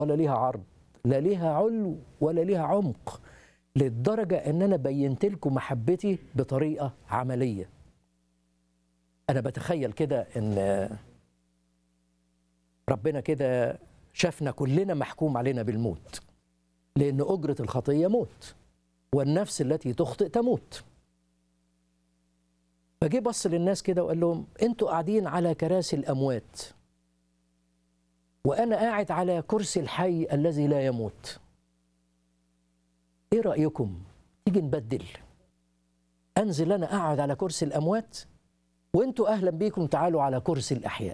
ولا ليها عرض لا ليها علو ولا ليها عمق للدرجة ان انا بينت لكم محبتي بطريقة عملية انا بتخيل كده ان ربنا كده شافنا كلنا محكوم علينا بالموت لان اجرة الخطية موت والنفس التي تخطئ تموت فجه بص للناس كده وقال لهم انتوا قاعدين على كراسي الاموات وانا قاعد على كرسي الحي الذي لا يموت ايه رايكم تيجي نبدل انزل انا اقعد على كرسي الاموات وانتوا اهلا بيكم تعالوا على كرسي الاحياء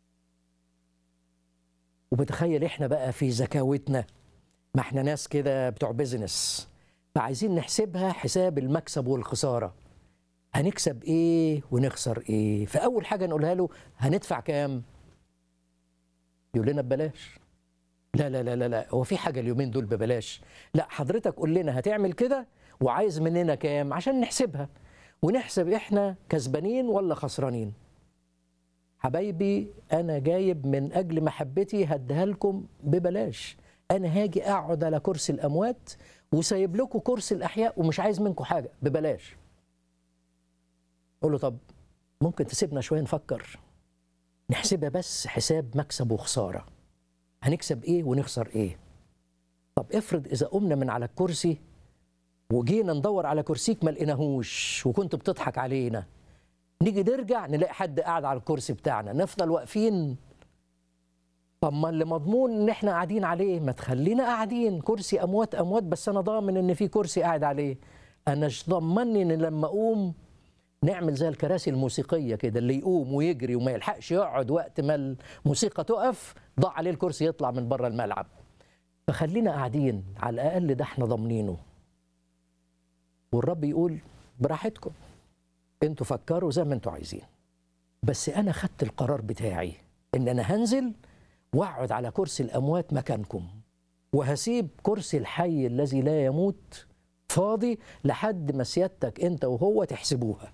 وبتخيل احنا بقى في زكاوتنا ما احنا ناس كده بتوع بيزنس فعايزين نحسبها حساب المكسب والخساره هنكسب ايه ونخسر ايه فاول حاجه نقولها له هندفع كام يقول لنا ببلاش لا لا لا لا لا هو في حاجه اليومين دول ببلاش لا حضرتك قول لنا هتعمل كده وعايز مننا كام عشان نحسبها ونحسب احنا كسبانين ولا خسرانين حبايبي انا جايب من اجل محبتي هديها لكم ببلاش انا هاجي اقعد على كرسي الاموات وسايب لكم كرسي الاحياء ومش عايز منكم حاجه ببلاش قول له طب ممكن تسيبنا شويه نفكر نحسبها بس حساب مكسب وخساره هنكسب ايه ونخسر ايه طب افرض اذا قمنا من على الكرسي وجينا ندور على كرسيك ما لقيناهوش وكنت بتضحك علينا نيجي نرجع نلاقي حد قاعد على الكرسي بتاعنا نفضل واقفين طب ما اللي مضمون ان احنا قاعدين عليه ما تخلينا قاعدين كرسي اموات اموات بس انا ضامن ان في كرسي قاعد عليه انا مش ضمني ان لما اقوم نعمل زي الكراسي الموسيقيه كده اللي يقوم ويجري وما يلحقش يقعد وقت ما الموسيقى تقف ضاع عليه الكرسي يطلع من بره الملعب فخلينا قاعدين على الاقل ده احنا ضامنينه والرب يقول براحتكم انتوا فكروا زي ما انتوا عايزين بس انا خدت القرار بتاعي ان انا هنزل واقعد على كرسي الاموات مكانكم وهسيب كرسي الحي الذي لا يموت فاضي لحد ما سيادتك انت وهو تحسبوها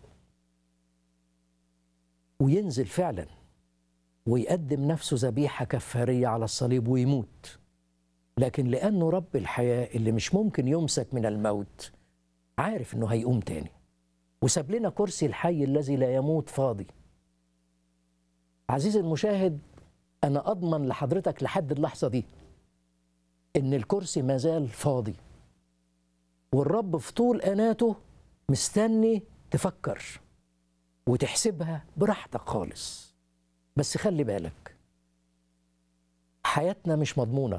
وينزل فعلا ويقدم نفسه ذبيحه كفاريه على الصليب ويموت لكن لانه رب الحياه اللي مش ممكن يمسك من الموت عارف انه هيقوم تاني وساب لنا كرسي الحي الذي لا يموت فاضي عزيزي المشاهد انا اضمن لحضرتك لحد اللحظه دي ان الكرسي ما زال فاضي والرب في طول اناته مستني تفكر وتحسبها براحتك خالص بس خلي بالك حياتنا مش مضمونه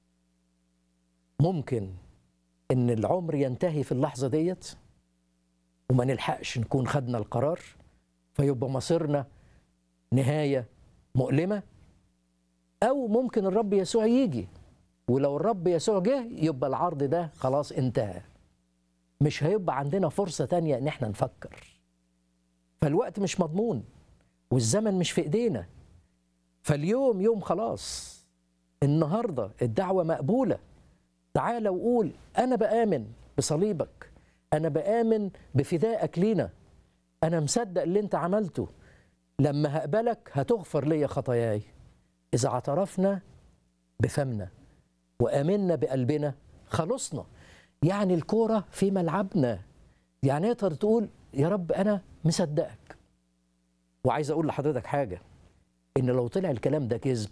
ممكن ان العمر ينتهي في اللحظه ديت وما نلحقش نكون خدنا القرار فيبقى مصيرنا نهايه مؤلمه او ممكن الرب يسوع يجي ولو الرب يسوع جه يبقى العرض ده خلاص انتهى مش هيبقى عندنا فرصه تانية ان احنا نفكر فالوقت مش مضمون والزمن مش في ايدينا فاليوم يوم خلاص النهارده الدعوه مقبوله تعالى وقول انا بامن بصليبك انا بامن بفدائك لينا انا مصدق اللي انت عملته لما هقبلك هتغفر لي خطاياي اذا اعترفنا بفمنا وامنا بقلبنا خلصنا يعني الكوره في ملعبنا يعني تقدر تقول يا رب انا مصدقك وعايز اقول لحضرتك حاجه ان لو طلع الكلام ده كذب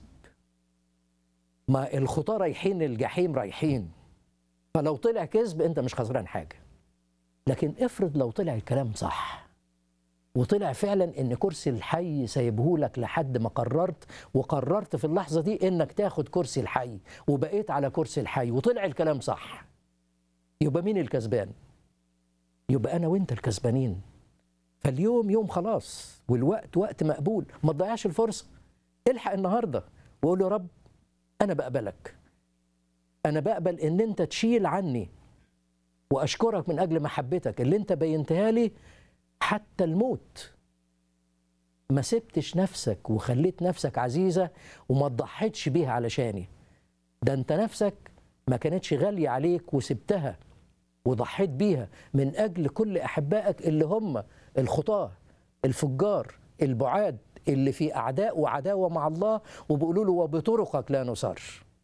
ما الخطاه رايحين الجحيم رايحين فلو طلع كذب انت مش خسران حاجه لكن افرض لو طلع الكلام صح وطلع فعلا ان كرسي الحي سايبهولك لحد ما قررت وقررت في اللحظه دي انك تاخد كرسي الحي وبقيت على كرسي الحي وطلع الكلام صح يبقى مين الكسبان يبقى انا وانت الكسبانين فاليوم يوم خلاص والوقت وقت مقبول ما تضيعش الفرصه الحق النهارده وقول يا رب انا بقبلك انا بقبل ان انت تشيل عني واشكرك من اجل محبتك اللي انت بينتها لي حتى الموت ما سبتش نفسك وخليت نفسك عزيزه وما تضحيتش بيها علشاني ده انت نفسك ما كانتش غاليه عليك وسبتها وضحيت بيها من اجل كل احبائك اللي هم الخطاه الفجار البعاد اللي في اعداء وعداوه مع الله وبيقولوا له وبطرقك لا نصر